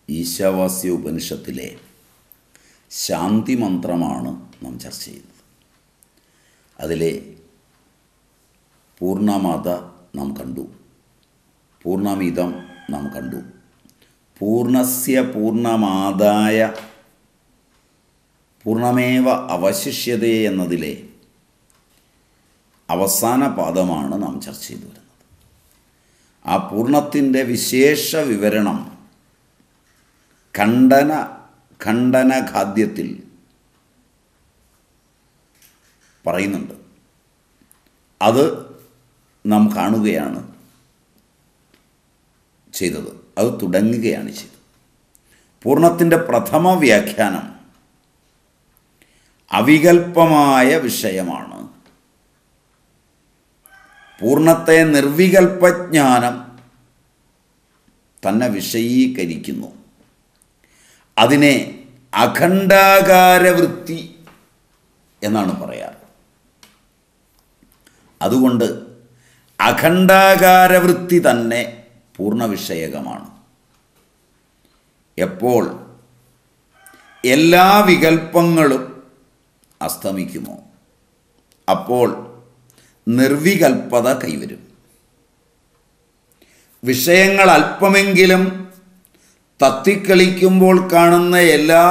ഈശാവാസ്യ ഉപനിഷത്തിലെ ശാന്തി മന്ത്രമാണ് നാം ചർച്ച ചെയ്യുന്നത് അതിലെ പൂർണ്ണമാത നാം കണ്ടു പൂർണ്ണമിതം നാം കണ്ടു പൂർണ്ണസ്യ പൂർണ്ണമാതായ പൂർണ്ണമേവ അവശിഷ്യതേ എന്നതിലെ അവസാന പാദമാണ് നാം ചർച്ച ചെയ്തു വരുന്നത് ആ പൂർണ്ണത്തിൻ്റെ വിശേഷ വിവരണം ഖണ്ഡന ഖണ്ഡനഖാദ്യത്തിൽ പറയുന്നുണ്ട് അത് നാം കാണുകയാണ് ചെയ്തത് അത് തുടങ്ങുകയാണ് ചെയ്തത് പൂർണ്ണത്തിൻ്റെ പ്രഥമ വ്യാഖ്യാനം അവികൽപമായ വിഷയമാണ് പൂർണ്ണത്തെ നിർവികൽപ്പജ്ഞാനം തന്നെ വിഷയീകരിക്കുന്നു അതിനെ അഖണ്ഡാകാരവൃത്തി എന്നാണ് പറയാറ് അതുകൊണ്ട് അഖണ്ഡാകാരവൃത്തി തന്നെ പൂർണ്ണ വിഷയകമാണ് എപ്പോൾ എല്ലാ വികൽപ്പങ്ങളും അസ്തമിക്കുമോ അപ്പോൾ നിർവികൽപ്പത കൈവരും വിഷയങ്ങൾ അല്പമെങ്കിലും തത്തിക്കളിക്കുമ്പോൾ കാണുന്ന എല്ലാ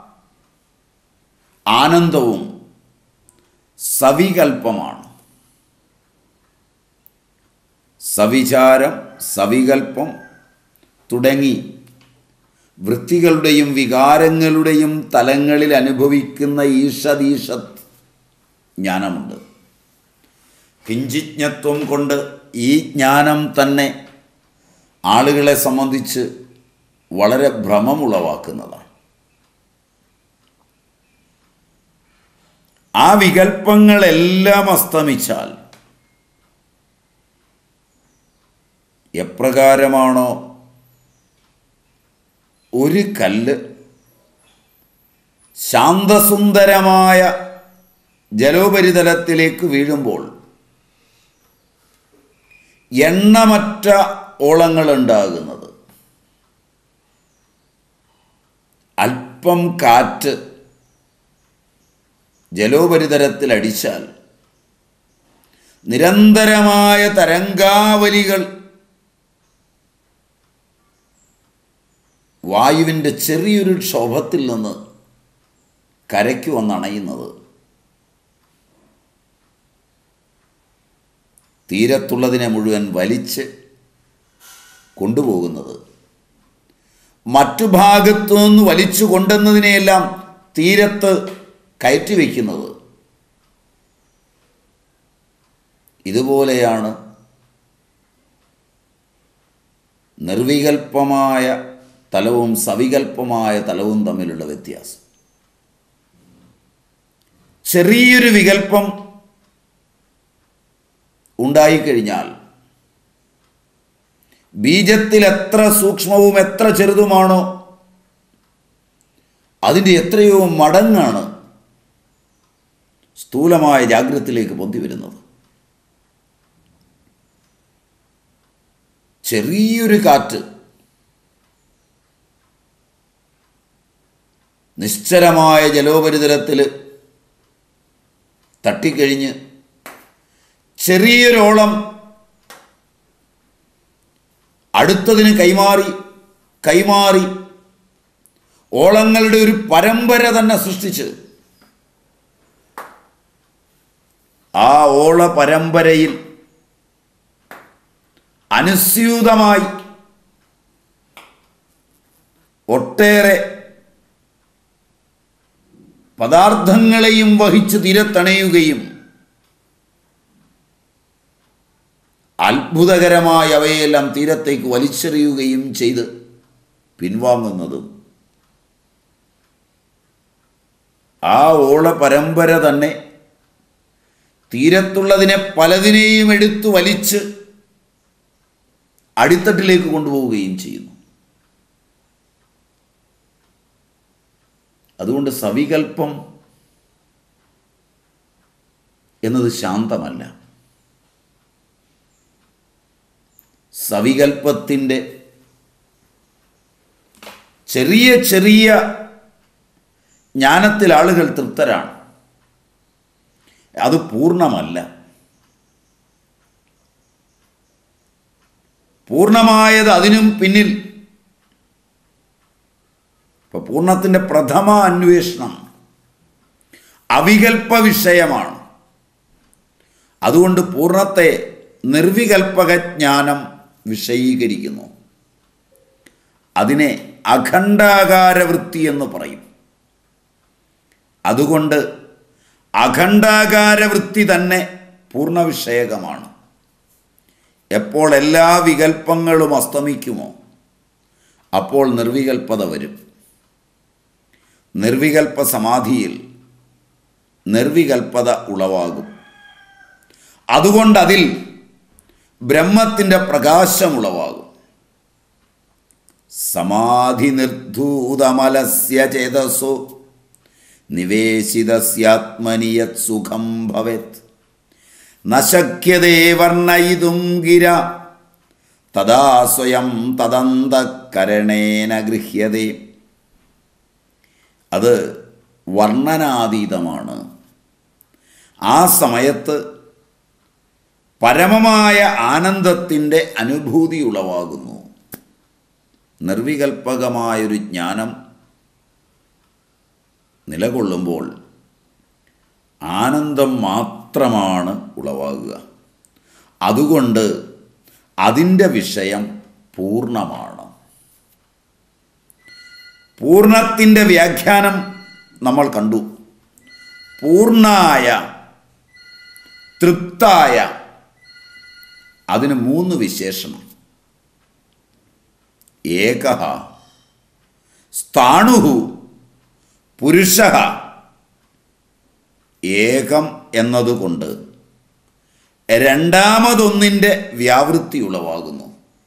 ആനന്ദവും സവികൽപ്പമാണ് സവിചാരം സവികൽപ്പം തുടങ്ങി വൃത്തികളുടെയും വികാരങ്ങളുടെയും തലങ്ങളിൽ അനുഭവിക്കുന്ന ഈഷദീഷത് ജ്ഞാനമുണ്ട് കിഞ്ചിജ്ഞത്വം കൊണ്ട് ഈ ജ്ഞാനം തന്നെ ആളുകളെ സംബന്ധിച്ച് വളരെ ഭ്രമമുളവാക്കുന്നതാണ് ആ വികൽപ്പങ്ങളെല്ലാം അസ്തമിച്ചാൽ എപ്രകാരമാണോ ഒരു കല്ല് ശാന്തസുന്ദരമായ ജലോപരിതലത്തിലേക്ക് വീഴുമ്പോൾ എണ്ണമറ്റ ഓളങ്ങളുണ്ടാകുന്നത് അല്പം കാറ്റ് ജലോപരിതലത്തിൽ അടിച്ചാൽ നിരന്തരമായ തരംഗാവലികൾ വായുവിൻ്റെ ചെറിയൊരു ക്ഷോഭത്തിൽ നിന്ന് കരയ്ക്ക് വന്നണയുന്നത് തീരത്തുള്ളതിനെ മുഴുവൻ വലിച്ച് കൊണ്ടുപോകുന്നത് മറ്റു ഭാഗത്തു നിന്ന് വലിച്ചു കൊണ്ടുവന്നതിനെയെല്ലാം തീരത്ത് കയറ്റി വയ്ക്കുന്നത് ഇതുപോലെയാണ് നിർവികൽപ്പമായ തലവും സവികൽപ്പമായ തലവും തമ്മിലുള്ള വ്യത്യാസം ചെറിയൊരു വികൽപ്പം ഉണ്ടായിക്കഴിഞ്ഞാൽ ബീജത്തിൽ എത്ര സൂക്ഷ്മവും എത്ര ചെറുതുമാണോ അതിൻ്റെ എത്രയോ മടങ്ങാണ് സ്ഥൂലമായ ജാഗ്രതത്തിലേക്ക് പൊന്തി വരുന്നത് ചെറിയൊരു കാറ്റ് നിശ്ചലമായ ജലോപരിതലത്തിൽ തട്ടിക്കഴിഞ്ഞ് ചെറിയൊരോളം അടുത്തതിന് കൈമാറി കൈമാറി ഓളങ്ങളുടെ ഒരു പരമ്പര തന്നെ സൃഷ്ടിച്ച് ആ ഓള പരമ്പരയിൽ അനുസ്യൂതമായി ഒട്ടേറെ പദാർത്ഥങ്ങളെയും വഹിച്ച് തീരത്തണയുകയും അത്ഭുതകരമായ അവയെല്ലാം തീരത്തേക്ക് വലിച്ചെറിയുകയും ചെയ്ത് പിൻവാങ്ങുന്നതും ആ ഓള പരമ്പര തന്നെ തീരത്തുള്ളതിനെ പലതിനെയും എടുത്തു വലിച്ച് അടിത്തട്ടിലേക്ക് കൊണ്ടുപോവുകയും ചെയ്യുന്നു അതുകൊണ്ട് സവികൽപ്പം എന്നത് ശാന്തമല്ല സവികൽപ്പത്തിൻ്റെ ചെറിയ ചെറിയ ജ്ഞാനത്തിൽ ആളുകൾ തൃപ്തരാണ് അത് പൂർണ്ണമല്ല പൂർണ്ണമായത് അതിനും പിന്നിൽ ഇപ്പൊ പൂർണ്ണത്തിൻ്റെ പ്രഥമ അന്വേഷണം അവികൽപ്പ വിഷയമാണ് അതുകൊണ്ട് പൂർണ്ണത്തെ നിർവികൽപക ജ്ഞാനം വിഷയീകരിക്കുന്നു അതിനെ അഖണ്ഡാകാരവൃത്തി എന്ന് പറയും അതുകൊണ്ട് അഖണ്ഡാകാരവൃത്തി തന്നെ പൂർണ്ണ വിഷയകമാണ് എപ്പോൾ എല്ലാ വികൽപ്പങ്ങളും അസ്തമിക്കുമോ അപ്പോൾ നിർവികൽപ്പത വരും നിർവികൽപ്പ സമാധിയിൽ നിർവികൽപ്പത ഉളവാകും അതുകൊണ്ട് അതിൽ ബ്രഹ്മത്തിൻ്റെ പ്രകാശം ഉളവാകും സമാധി നിർധൂതമലസ്യ ചേതസോ നിവേശിതസ്യാത്മനിയത് സുഖം ഭവേത് നശക്യതേ വർണ്ണയിതും ഗിര തഥാ സ്വയം തദന്തകരണേന ഗൃഹ്യതേ അത് വർണ്ണനാതീതമാണ് ആ സമയത്ത് പരമമായ ആനന്ദത്തിൻ്റെ അനുഭൂതി ഉളവാകുന്നു നിർവികൽപകമായൊരു ജ്ഞാനം നിലകൊള്ളുമ്പോൾ ആനന്ദം മാത്രമാണ് ഉളവാകുക അതുകൊണ്ട് അതിൻ്റെ വിഷയം പൂർണ്ണമാണ് പൂർണ്ണത്തിൻ്റെ വ്യാഖ്യാനം നമ്മൾ കണ്ടു പൂർണ്ണായ തൃപ്തായ അതിന് മൂന്ന് വിശേഷണം ഏക സ്ഥാണുഹു പുരുഷ ഏകം എന്നതുകൊണ്ട് രണ്ടാമതൊന്നിൻ്റെ വ്യാവൃത്തി ഉളവാകുന്നു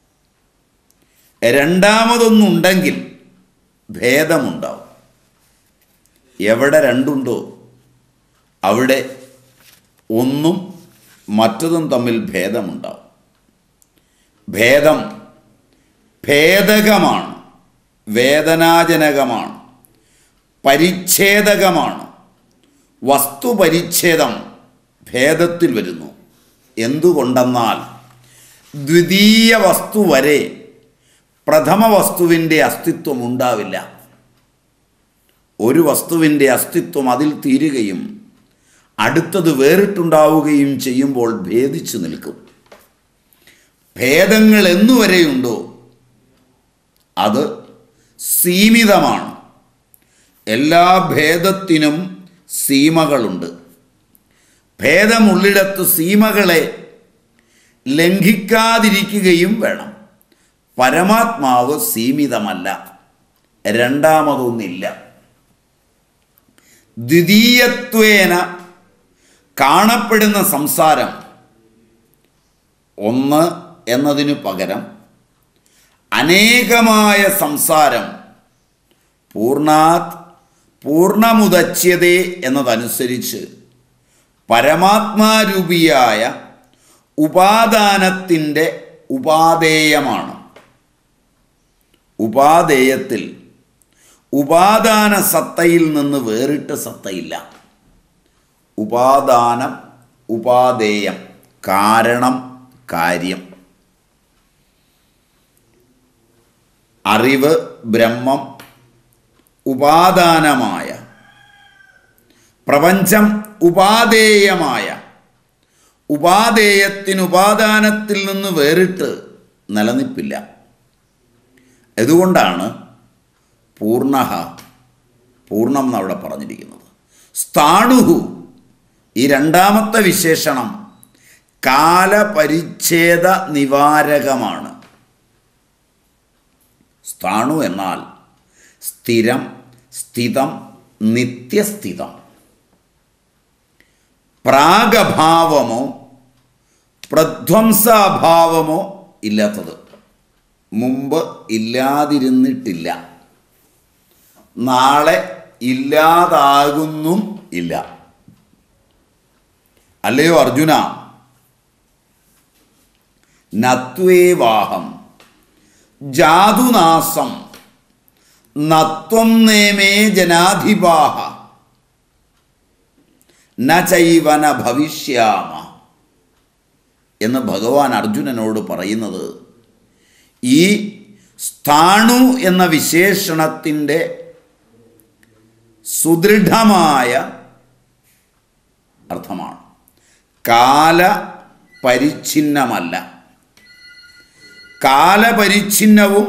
രണ്ടാമതൊന്നുണ്ടെങ്കിൽ ഭേദമുണ്ടാവും എവിടെ രണ്ടുണ്ടോ അവിടെ ഒന്നും മറ്റതും തമ്മിൽ ഭേദമുണ്ടാവും ഭേദം ഭേദകമാണ് വേദനാജനകമാണ് പരിച്ഛേദകമാണ് വസ്തുപരിച്ഛേദം ഭേദത്തിൽ വരുന്നു എന്തുകൊണ്ടെന്നാൽ ദ്വിതീയ വസ്തു വരെ പ്രഥമ വസ്തുവിൻ്റെ അസ്തിത്വം ഉണ്ടാവില്ല ഒരു വസ്തുവിൻ്റെ അസ്തിത്വം അതിൽ തീരുകയും അടുത്തത് വേറിട്ടുണ്ടാവുകയും ചെയ്യുമ്പോൾ ഭേദിച്ചു നിൽക്കും ഭേദങ്ങൾ എന്നുവരെയുണ്ടോ അത് സീമിതമാണ് എല്ലാ ഭേദത്തിനും സീമകളുണ്ട് ഭേദമുള്ളിടത്ത് സീമകളെ ലംഘിക്കാതിരിക്കുകയും വേണം പരമാത്മാവ് സീമിതമല്ല രണ്ടാമതൊന്നില്ല ദ്വിതീയത്വേന കാണപ്പെടുന്ന സംസാരം ഒന്ന് എന്നതിനു പകരം അനേകമായ സംസാരം പൂർണാത് പൂർണ്ണമുദച്യതേ എന്നതനുസരിച്ച് പരമാത്മാരൂപിയായ ഉപാദാനത്തിൻ്റെ ഉപാദേയമാണ് ഉപാദേയത്തിൽ ഉപാദാന സത്തയിൽ നിന്ന് വേറിട്ട സത്തയില്ല ഉപാദാനം ഉപാദേയം കാരണം കാര്യം അറിവ് ബ്രഹ്മം ഉപാദാനമായ പ്രപഞ്ചം ഉപാദേയമായ ഉപാദേയത്തിനുപാദാനത്തിൽ നിന്ന് വേറിട്ട് നിലനിൽപ്പില്ല അതുകൊണ്ടാണ് പൂർണ്ണ പൂർണ്ണം എന്നവിടെ പറഞ്ഞിരിക്കുന്നത് സ്ഥാണുഹു ഈ രണ്ടാമത്തെ വിശേഷണം കാലപരിച്ഛേദ നിവാരകമാണ് സ്ഥാണു എന്നാൽ സ്ഥിരം സ്ഥിതം നിത്യസ്ഥിതം പ്രാഗഭാവമോ പ്രധ്വംസാഭാവമോ ഇല്ലാത്തത് മുമ്പ് ഇല്ലാതിരുന്നിട്ടില്ല നാളെ ഇല്ലാതാകുന്നും ഇല്ല അല്ലയോ അർജുന നത്വേവാഹം ജാതുനാസം നത്വം നേമേ ജനാധിപാഹ ന ചൈവന ഭവിഷ്യാമ എന്ന് ഭഗവാൻ അർജുനനോട് പറയുന്നത് ഈ സ്ഥാണു എന്ന വിശേഷണത്തിൻ്റെ സുദൃഢമായ അർത്ഥമാണ് കാല പരിച്ഛിന്നമല്ല കാലപരിച്ഛിന്നവും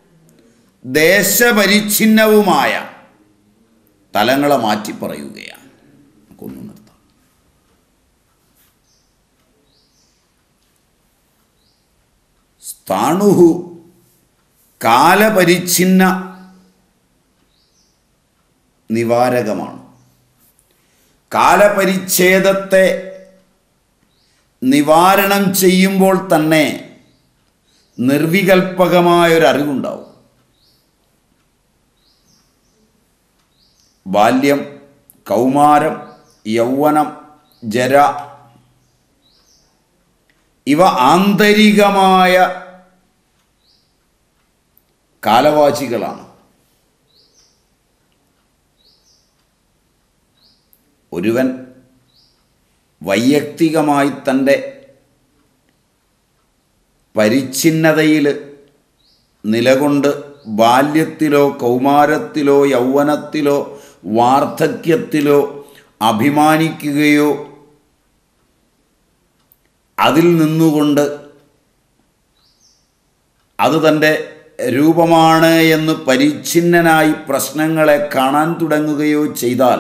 ദേശപരിച്ഛിന്നവുമായ തലങ്ങളെ മാറ്റി പറയുകയാണ് നമുക്കൊന്ന് നിർത്താം സ്ഥാണുഹു കാലപരിച്ഛിന്ന നിവാരകമാണ് കാലപരിച്ഛേദത്തെ നിവാരണം ചെയ്യുമ്പോൾ തന്നെ നിർവികൽപകമായൊരറിവുണ്ടാവും ബാല്യം കൗമാരം യൗവനം ജര ഇവ ആന്തരികമായ കാലവാചികളാണ് ഒരുവൻ വൈയക്തികമായി തൻ്റെ പരിച്ഛിന്നതയിൽ നിലകൊണ്ട് ബാല്യത്തിലോ കൗമാരത്തിലോ യൗവനത്തിലോ വാർദ്ധക്യത്തിലോ അഭിമാനിക്കുകയോ അതിൽ നിന്നുകൊണ്ട് അത് തൻ്റെ രൂപമാണ് എന്ന് പരിച്ഛിന്നനായി പ്രശ്നങ്ങളെ കാണാൻ തുടങ്ങുകയോ ചെയ്താൽ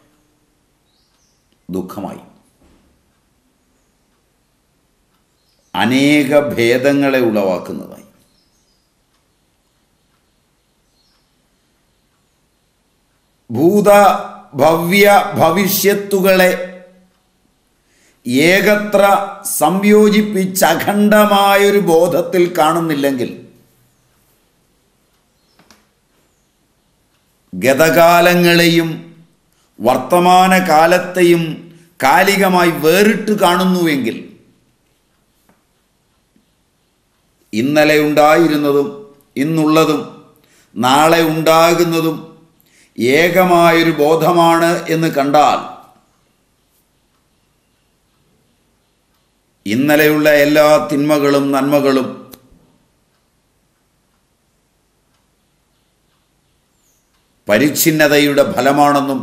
ദുഃഖമായി അനേക ഭേദങ്ങളെ ഉളവാക്കുന്നതായി ഭൂത ഭവ്യ ഭവിഷ്യത്തുകളെ ഏകത്ര സംയോജിപ്പിച്ച് അഖണ്ഡമായൊരു ബോധത്തിൽ കാണുന്നില്ലെങ്കിൽ ഗതകാലങ്ങളെയും വർത്തമാനകാലത്തെയും കാലികമായി വേറിട്ട് കാണുന്നുവെങ്കിൽ ഇന്നലെ ഉണ്ടായിരുന്നതും ഇന്നുള്ളതും നാളെ ഉണ്ടാകുന്നതും ഏകമായൊരു ബോധമാണ് എന്ന് കണ്ടാൽ ഇന്നലെയുള്ള എല്ലാ തിന്മകളും നന്മകളും പരിച്ഛിന്നതയുടെ ഫലമാണെന്നും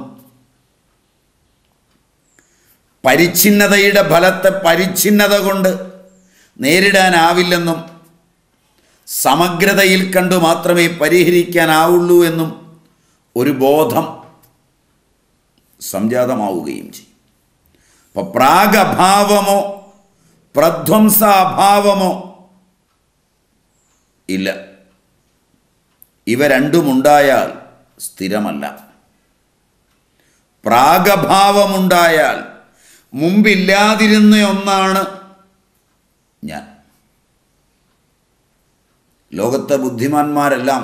പരിച്ഛിന്നതയുടെ ഫലത്തെ പരിച്ഛിന്നത കൊണ്ട് നേരിടാനാവില്ലെന്നും സമഗ്രതയിൽ കണ്ടു മാത്രമേ പരിഹരിക്കാനാവുള്ളൂ എന്നും ഒരു ബോധം സംജാതമാവുകയും ചെയ്യും അപ്പോൾ പ്രാഗഭാവമോ പ്രധ്വംസാഭാവമോ ഇല്ല ഇവ രണ്ടുമുണ്ടായാൽ സ്ഥിരമല്ല പ്രാഗഭാവമുണ്ടായാൽ മുമ്പില്ലാതിരുന്ന ഒന്നാണ് ഞാൻ ലോകത്തെ ബുദ്ധിമാന്മാരെല്ലാം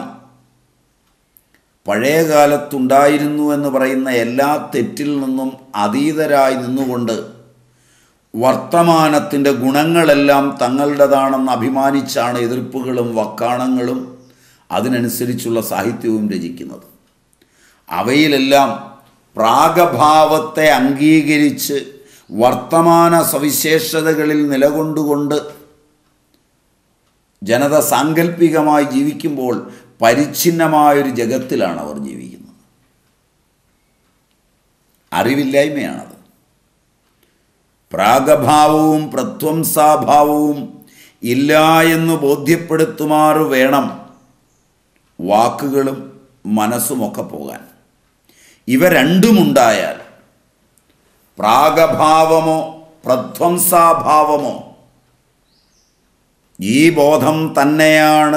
പഴയ കാലത്തുണ്ടായിരുന്നു എന്ന് പറയുന്ന എല്ലാ തെറ്റിൽ നിന്നും അതീതരായി നിന്നുകൊണ്ട് വർത്തമാനത്തിൻ്റെ ഗുണങ്ങളെല്ലാം തങ്ങളുടേതാണെന്ന് അഭിമാനിച്ചാണ് എതിർപ്പുകളും വക്കാണങ്ങളും അതിനനുസരിച്ചുള്ള സാഹിത്യവും രചിക്കുന്നത് അവയിലെല്ലാം പ്രാഗഭാവത്തെ അംഗീകരിച്ച് വർത്തമാന സവിശേഷതകളിൽ നിലകൊണ്ടുകൊണ്ട് ജനത സാങ്കല്പികമായി ജീവിക്കുമ്പോൾ പരിച്ഛിന്നമായൊരു ജഗത്തിലാണ് അവർ ജീവിക്കുന്നത് അറിവില്ലായ്മയാണത് പ്രാഗഭാവവും പ്രധ്വംസാഭാവവും ഇല്ല എന്ന് ബോധ്യപ്പെടുത്തുമാറ് വേണം വാക്കുകളും മനസ്സുമൊക്കെ പോകാൻ ഇവ രണ്ടുമുണ്ടായാൽ പ്രാഗഭാവമോ പ്രധ്വംസാഭാവമോ ഈ ബോധം തന്നെയാണ്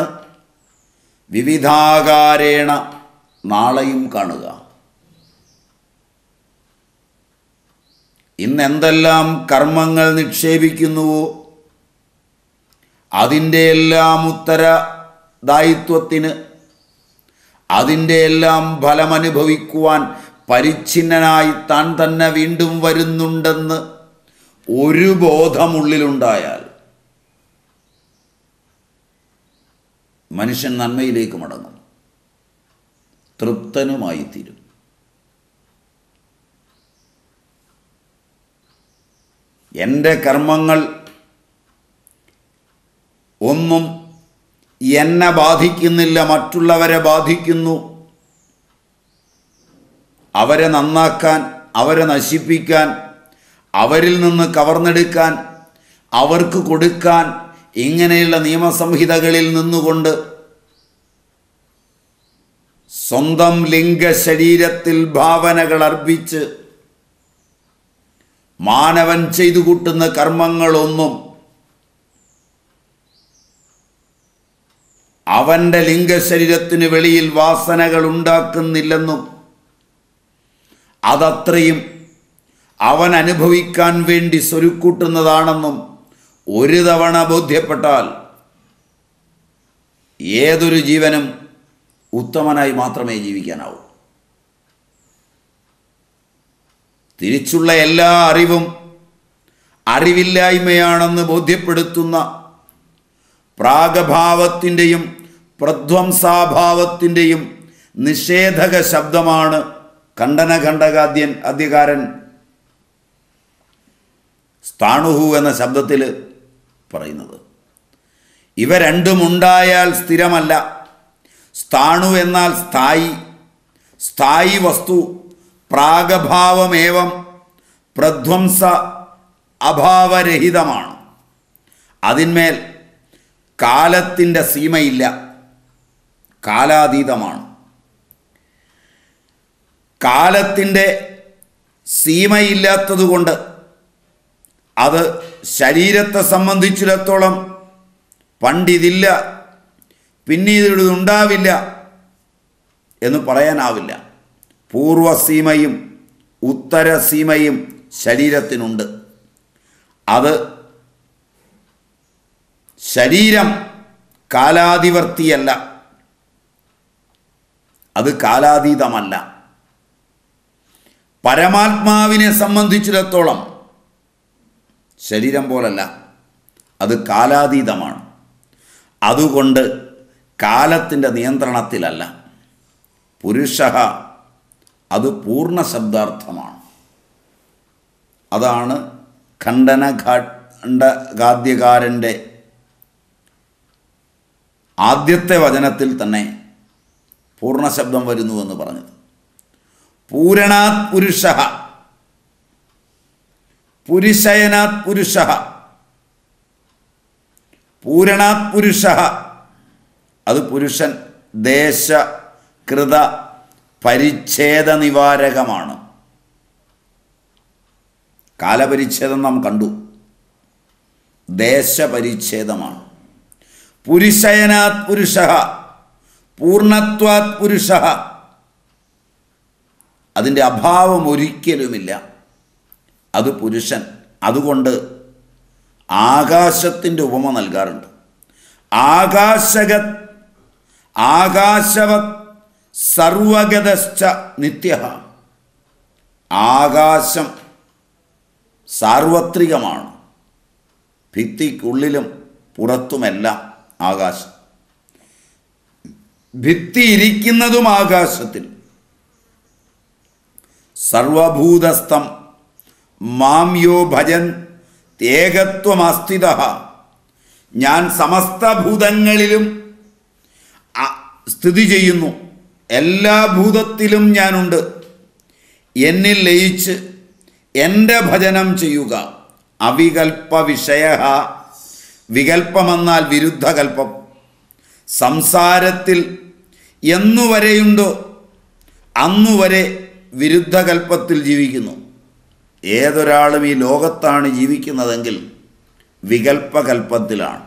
വിവിധാകാരേണ നാളെയും കാണുക ഇന്ന് എന്തെല്ലാം കർമ്മങ്ങൾ നിക്ഷേപിക്കുന്നുവോ അതിൻ്റെ എല്ലാം ഉത്തരദായിത്വത്തിന് അതിൻ്റെ എല്ലാം ഫലമനുഭവിക്കുവാൻ പരിച്ഛിന്നനായി താൻ തന്നെ വീണ്ടും വരുന്നുണ്ടെന്ന് ഒരു ബോധമുള്ളിലുണ്ടായാൽ മനുഷ്യൻ നന്മയിലേക്ക് മടങ്ങും തൃപ്തനുമായിത്തീരും എൻ്റെ കർമ്മങ്ങൾ ഒന്നും എന്നെ ബാധിക്കുന്നില്ല മറ്റുള്ളവരെ ബാധിക്കുന്നു അവരെ നന്നാക്കാൻ അവരെ നശിപ്പിക്കാൻ അവരിൽ നിന്ന് കവർന്നെടുക്കാൻ അവർക്ക് കൊടുക്കാൻ ഇങ്ങനെയുള്ള നിയമസംഹിതകളിൽ നിന്നുകൊണ്ട് സ്വന്തം ലിംഗ ശരീരത്തിൽ ഭാവനകൾ അർപ്പിച്ച് മാനവൻ ചെയ്തു കൂട്ടുന്ന കർമ്മങ്ങളൊന്നും അവൻ്റെ ലിംഗശരീരത്തിന് വെളിയിൽ വാസനകൾ ഉണ്ടാക്കുന്നില്ലെന്നും അതത്രയും അവൻ അനുഭവിക്കാൻ വേണ്ടി സ്വരുക്കൂട്ടുന്നതാണെന്നും ഒരു തവണ ബോധ്യപ്പെട്ടാൽ ഏതൊരു ജീവനും ഉത്തമനായി മാത്രമേ ജീവിക്കാനാവൂ തിരിച്ചുള്ള എല്ലാ അറിവും അറിവില്ലായ്മയാണെന്ന് ബോധ്യപ്പെടുത്തുന്ന പ്രാഗഭാവത്തിൻ്റെയും പ്രധ്വംസാഭാവത്തിൻ്റെയും നിഷേധക ശബ്ദമാണ് ഖണ്ഡനഖണ്ഡകാദ്യൻ അധ്യകാരൻ സ്ഥാണുഹു എന്ന ശബ്ദത്തിൽ പറയുന്നത് ഇവ രണ്ടും ഉണ്ടായാൽ സ്ഥിരമല്ല സ്ഥാണു എന്നാൽ സ്ഥായി സ്ഥായി വസ്തു പ്രാഗഭാവമേവം പ്രധ്വംസ അഭാവരഹിതമാണ് അതിന്മേൽ കാലത്തിൻ്റെ സീമയില്ല കാലാതീതമാണ് കാലത്തിൻ്റെ സീമയില്ലാത്തതുകൊണ്ട് അത് ശരീരത്തെ സംബന്ധിച്ചിടത്തോളം പണ്ടിതില്ല പിന്നീട് ഉണ്ടാവില്ല എന്ന് പറയാനാവില്ല പൂർവസീമയും ഉത്തരസീമയും ശരീരത്തിനുണ്ട് അത് ശരീരം കാലാതിവർത്തിയല്ല അത് കാലാതീതമല്ല പരമാത്മാവിനെ സംബന്ധിച്ചിടത്തോളം ശരീരം പോലല്ല അത് കാലാതീതമാണ് അതുകൊണ്ട് കാലത്തിൻ്റെ നിയന്ത്രണത്തിലല്ല പുരുഷ അത് പൂർണ്ണ ശബ്ദാർത്ഥമാണ് അതാണ് ഖണ്ഡനഘണ്ഡഗാദ്യകാരൻ്റെ ആദ്യത്തെ വചനത്തിൽ തന്നെ പൂർണ്ണശബ്ദം വരുന്നുവെന്ന് പറഞ്ഞത് പൂരണാത് പുരുഷ പുരുഷയനാത് പുരുഷ പൂരണാത് പുരുഷ അത് പുരുഷൻ ദേശ കൃത പരിച്ഛേദ നിവാരകമാണ് കാലപരിച്ഛേദം നാം കണ്ടു ദേശപരിച്ഛേദമാണ് പുരുഷയനാത് പുരുഷ പൂർണ്ണത്വാത് പുരുഷ അതിൻ്റെ അഭാവം ഒരിക്കലുമില്ല അത് പുരുഷൻ അതുകൊണ്ട് ആകാശത്തിൻ്റെ ഉപമ നൽകാറുണ്ട് ആകാശക ആകാശവത് സർവഗതശ്ച നിത്യ ആകാശം സാർവത്രികമാണ് ഭിത്തിക്കുള്ളിലും പുറത്തുമെല്ലാം ആകാശം ഭിത്തി ഇരിക്കുന്നതും ആകാശത്തിൽ സർവഭൂതസ്ഥം മാം യോ ഭജൻ ഏകത്വമസ്ഥിത ഞാൻ സമസ്ത ഭൂതങ്ങളിലും അ- സ്ഥിതി ചെയ്യുന്നു എല്ലാ ഭൂതത്തിലും ഞാനുണ്ട് എന്നിൽ ലയിച്ച് എൻ്റെ ഭജനം ചെയ്യുക അവികൽപ്പ വിഷയ വികൽപ്പമെന്നാൽ വിരുദ്ധകൽപ്പം സംസാരത്തിൽ എന്നുവരെയുണ്ടോ അന്നുവരെ വിരുദ്ധകൽപ്പത്തിൽ ജീവിക്കുന്നു ഏതൊരാളും ഈ ലോകത്താണ് ജീവിക്കുന്നതെങ്കിൽ വികൽപ്പകൽപ്പത്തിലാണ്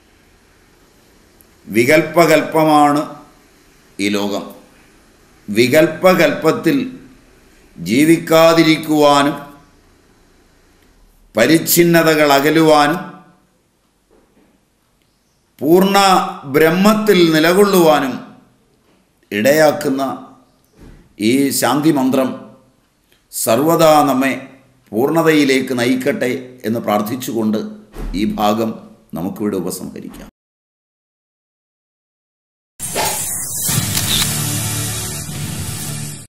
വികൽപ്പകൽപ്പമാണ് ഈ ലോകം വികൽപ്പകൽപ്പത്തിൽ ജീവിക്കാതിരിക്കുവാനും പരിച്ഛിന്നതകൾ അകലുവാനും പൂർണ്ണ ബ്രഹ്മത്തിൽ നിലകൊള്ളുവാനും ഇടയാക്കുന്ന ഈ ശാന്തി മന്ത്രം സർവദാ നമ്മെ പൂർണ്ണതയിലേക്ക് നയിക്കട്ടെ എന്ന് പ്രാർത്ഥിച്ചുകൊണ്ട് ഈ ഭാഗം നമുക്കിവിടെ ഉപസംഹരിക്കാം